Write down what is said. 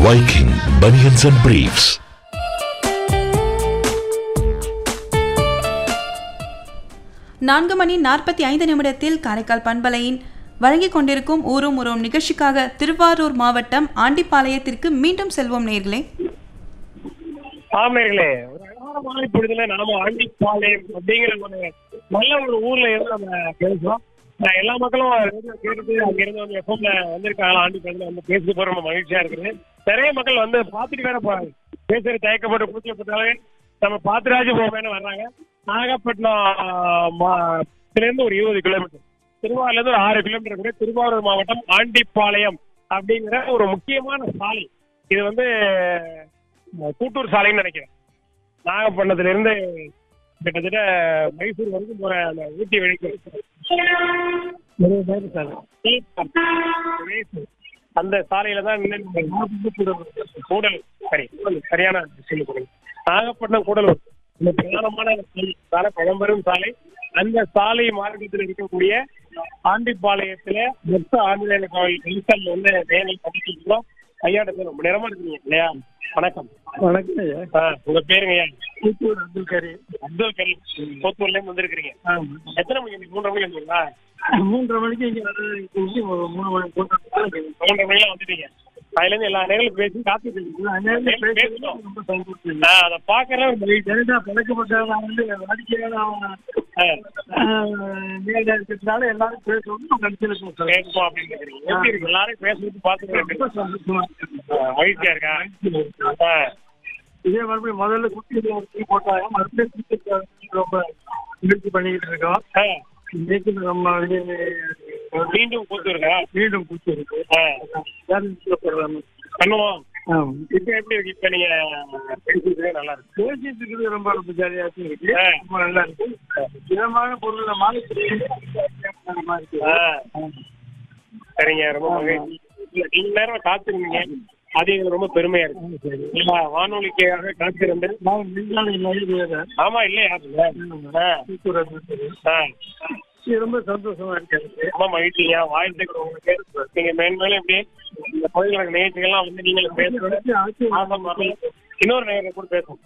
Viking Bunions and Briefs. நான்கு மணி நாற்பத்தி ஐந்து நிமிடத்தில் காரைக்கால் பண்பலையின் வழங்கிக் கொண்டிருக்கும் ஊரும் உறவும் நிகழ்ச்சிக்காக திருவாரூர் மாவட்டம் ஆண்டிப்பாளையத்திற்கு மீண்டும் செல்வோம் நேர்களே ஆமைகளே ஒரு அழகான மாலை பொழுதுல நாம ஆண்டிப்பாளையம் அப்படிங்கிற ஒரு நல்ல ஒரு ஊர்ல இருந்து நம்ம பேசுறோம் நான் எல்லா மக்களும் ரேடியோ கேட்டுட்டு அங்க இருந்து வந்து எஃப்எம்ல வந்திருக்காங்க ஆண்டிப்பாளையத்துல வந்து பேசிட்டு போற ரொம்ப மகிழ்ச்சியா இருக்குது நிறைய மக்கள் வந்து பார்த்துட்டு வேற போறாங்க பேசுற தயக்கப்பட்டு கூச்சப்பட்டாலே நம்ம பாத்துராஜு போவேன்னு வர்றாங்க நாகப்பட்டினம் மா- இதுல இருந்து ஒரு இருபது கிலோமீட்டர் திருவாரூர்ல இருந்து ஒரு ஆறு கிலோமீட்டர் கூட திருவாரூர் மாவட்டம் ஆண்டிப்பாளையம் அப்படிங்கிற ஒரு முக்கியமான சாலை இது வந்து அஹ், கூட்டூர் சாலைன்னு நினைக்கிறேன் நாகப்பட்டினத்துல இருந்து கிட்டத்தட்ட மைசூர் வரைக்கும் போற அந்த ஊட்டி வரைக்கும் அந்த சாலையில தான் நின்னு கூடல் சரி சரியான விஷயம் கொடுங்க நாகப்பட்டினம் கூடலூர் இந்த பிரதானமான சாலை பழம்பெரும் சாலை அந்த சாலை மார்க்கத்தில் இருக்கக்கூடிய ஆண்டிப்பாளையத்துல மொத்த ஆஞ்சநேயர் கோவில் வெளிக்கல் வந்து நேரில் பண்ணிட்டு ஐயாட்ட ரொம்ப நேரமா இருக்கீங்க இல்லையா வணக்கம் வணக்கம் ஐயா ஆ, உங்க பேருங்க ஐயா கூத்தூர் அப்துல் கரீம் அப்துல் கரீம் கோத்தூர்ல இருந்து வந்திருக்கிறீங்க எத்தனை மணிக்கு இன்னைக்கு மூன்றரை மணிக்கு வந்துருங்களா மூன்றரை மணிக்கு இங்க வந்து இங்க ஒரு மூணு மணி போட்டு மூன்றரை மணிலாம் வந்துட்டீங்க அதுல இருந்து எல்லா நேரங்களும் பேசி காத்துட்டு இருக்கீங்க. பேசணும். ரொம்ப சந்தோஷம் ஆ, அதை பாக்குற ஒரு மகிழ்ச்சி. ஜெனதா பழக்கப்பட்டவங்க வந்து வாடிக்கையான ஆ, நேரடியாக இருக்கிறதுனால எல்லாரும் பேசணும் நம்ம நினைச்சிருக்கோம் சார் பேசுவோம் அப்படின்னு கேக்குறீங்க. எப்படி இருக்கு எல்லாரும் பேசுறது பாத்துட்டு ரொம்ப இருக்கு. சந்தோஷமா இருக்கு. ஆ, மகிழ்ச்சியா இருக்கா ஆ, இதே மறுபடியும் முதல்ல குட்டி ஒரு டீ போட்டாங்க மறுபடியும் குட்டி ரொம்ப முயற்சி பண்ணிக்கிட்டு இருக்கோம் ஆ, இன்னைக்கு நம்ம வந்து மீண்டும் கூத்து இருக்கா மீண்டும் குச்சி இருக்கு ஆ, போடுறாங்க பண்ணுவோம் ஆமாம் இப்ப எப்படி இருக்கு இப்ப நீங்க பேசுறது நல்லா இருக்கு பேசிட்டு இருக்கிறது ரொம்ப ரொம்ப ஜாலியா இருக்கு ஆ. ரொம்ப நல்லா இருக்கு விதமான பொருள் மாலை இருக்கு ஆ, சரிங்க ரொம்ப மகிழ்ச்சி இல்ல, நீங்க நேரம் காத்திருந்தீங்க அது எங்களுக்கு ரொம்ப பெருமையா இருக்கு இல்ல, வானொலிக்காக காத்திருந்து நான் மின்சாரம் இல்லை ஆமா இல்லையா ஆ, ஆ. இது ரொம்ப சந்தோஷமா இருக்கு எனக்கு ரொம்ப மகிழ்ச்சிங்க வாழ்த்துக்கள் உங்களுக்கு நீங்க மேன்மேலும் இப்படி இந்த கோயில்களுக்கு நிகழ்ச்சிகள்லாம் வந்து நீங்களும் பேசுறது ஆச்சு ஆசை இன்னொரு நேரம் கூட பேசுவோம்